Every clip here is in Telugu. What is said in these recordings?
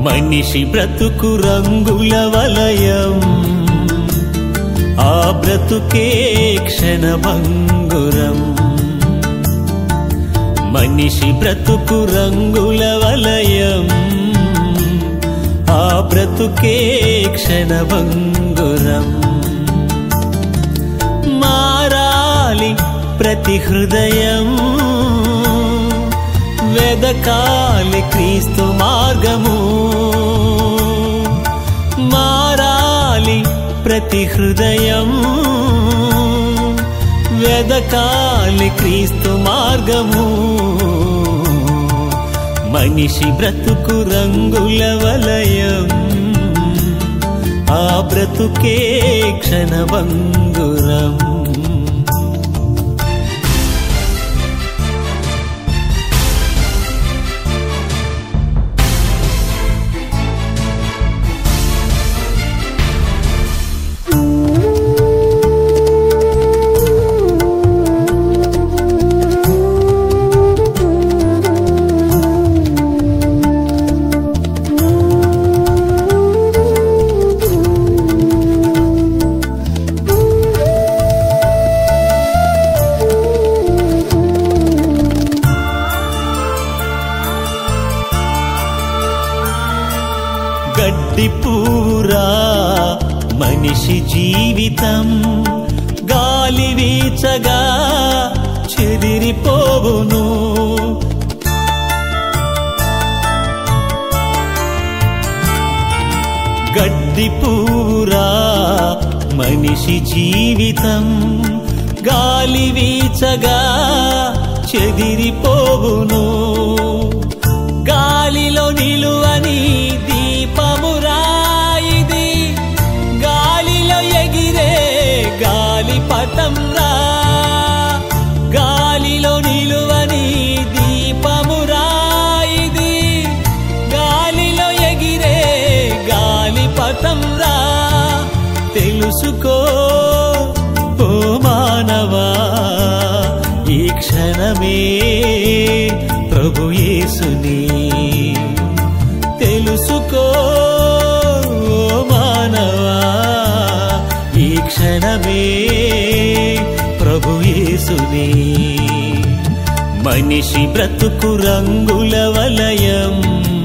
మనిషి బ్రతుకు రంగుల వలయం ఆ బ్రతుకే క్షణభంగురం మనిషి బ్రతుకు రంగుల వలయం ఆ బ్రతుకే క్షణభంగురం మారాలి ప్రతి హృదయం వెదకాలి క్రీస్తు మార్గము మారాలి ప్రతి హృదయం వెదకాలి క్రీస్తు మార్గము మనిషి బ్రతుకు రంగుల వలయం ఆ బ్రతుకే క్షణభంగురం గడ్డి పూరా మనిషి జీవితం గాలి వీచగా చెదిరిపోవును గడ్డి పూరా మనిషి జీవితం గాలి వీచగా చెదిరిపోవును గాలిలో నిలువని దీపమురా ఇది గాలిలో ఎగిరే గాలి పటంరా గాలిలో నిలువని దీపమురా ఇది గాలిలో ఎగిరే గాలి పటంరా తెలుసుకో ఓ మానవా ఈ క్షణమే ప్రభు యేసుని తెలుసుకో ఓ మానవా ఈ క్షణమే ప్రభు యేసుని మనిషి బ్రతుకు రంగుల వలయం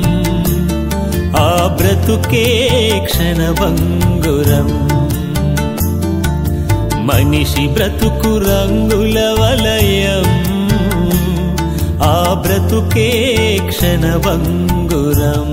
ఆ బ్రతుకే క్షణభంగురం మనిషి బ్రతుకు రంగుల వలయం ఆ బ్రతుకే క్షణభంగురం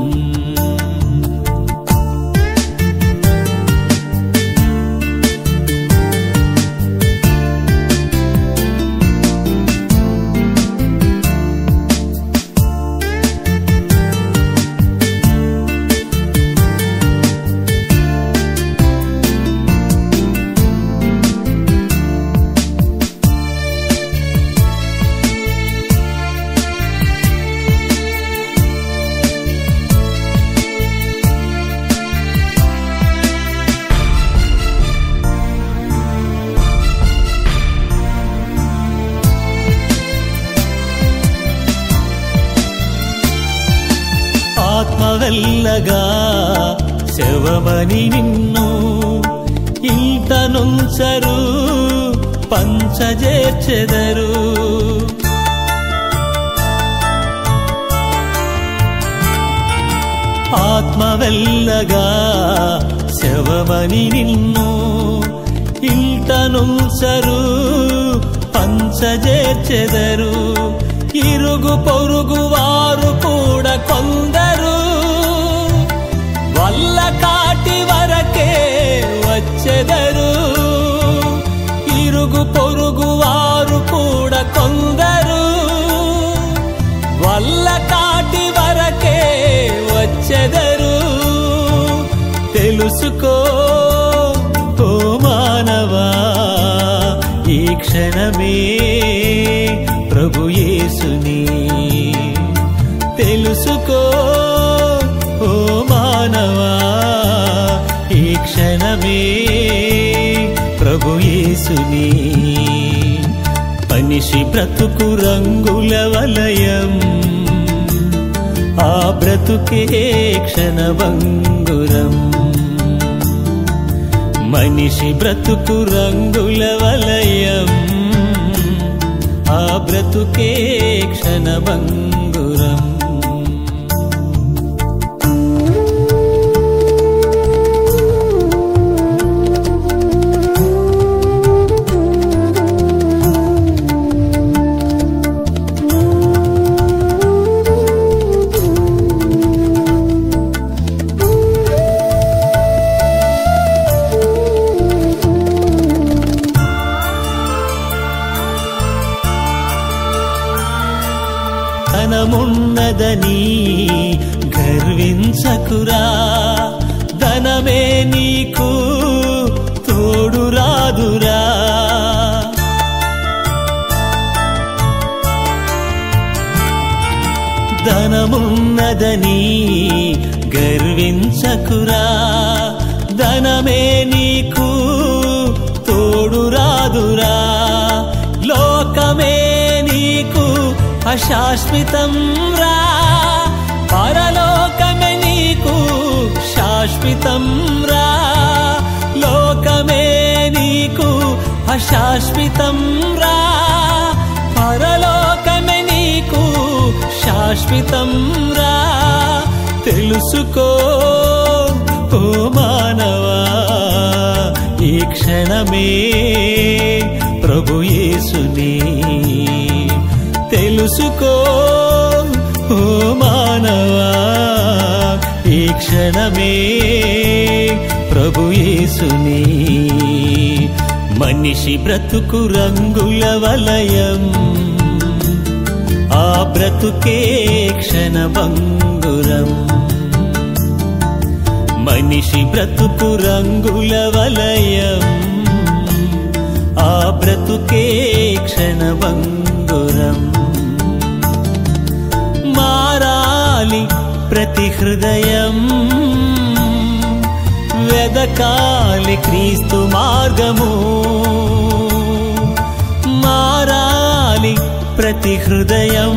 ఆత్మ వెళ్ళగా శవమని నిన్ను ఇంత నుంచరు పంచజేర్చెదరు ఆత్మ వెళ్ళగా శవమని నిన్ను ఇంట నుంచరు పంచజేర్చెదరు ఇరుగు పొరుగు వారు కూడా కొందరు వల్ల కాటి వరకే వచ్చెదరు ఇరుగు పొరుగు వారు కూడా కొందరు వల్ల కాటి వరకే వచ్చెదరు తెలుసుకో ఓ మానవా ఈ క్షణమే ప్రభు యేసుని తెలుసుకో ఓ మానవా ఈ క్షణమే ప్రభు యేసుని మనిషి బ్రతుకు రంగుల వలయం ఆ ఆ బ్రతుకే క్షణభంగురం మనిషి బ్రతుకు రంగుల వలయం ఆ బ్రతుకే క్షణభంగురం ధనమున్నదని గర్వించకురా ధనమే నీకు తోడు రాదురా ధనమున్నదని గర్వించకురా ధనమే నీకు తోడు రాదురా లోకమే నీకు అశాశ్వతం రా పరలోకమే నీకు శాశ్వతం రా లోకమే నీకు అశాశ్వతం రా పరలోకమే నీకు శాశ్వతం రా తెలుసుకో ఓ మానవా ఈ క్షణమే ప్రభు యేసుని తెలుసుకో ఓ మానవా ఈ క్షణమే ప్రభు యేసుని మనిషి బ్రతుకు రంగుల వలయం ఆ బ్రతుకే క్షణభంగురం మనిషి బ్రతుకు రంగుల వలయం ఆ బ్రతుకే క్షణభంగురం మారాలి ప్రతి హృదయం వెదకాలి క్రీస్తు మార్గము మారాలి ప్రతి హృదయం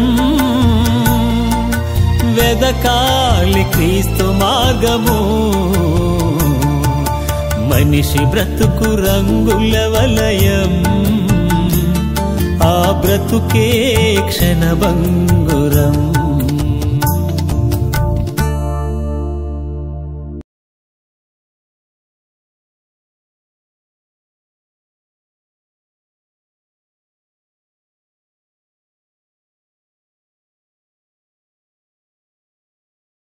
వెదకాలి క్రీస్తు మార్గము మనిషి బ్రతుకు రంగుల వలయం ఆ బ్రతుకే క్షణభంగ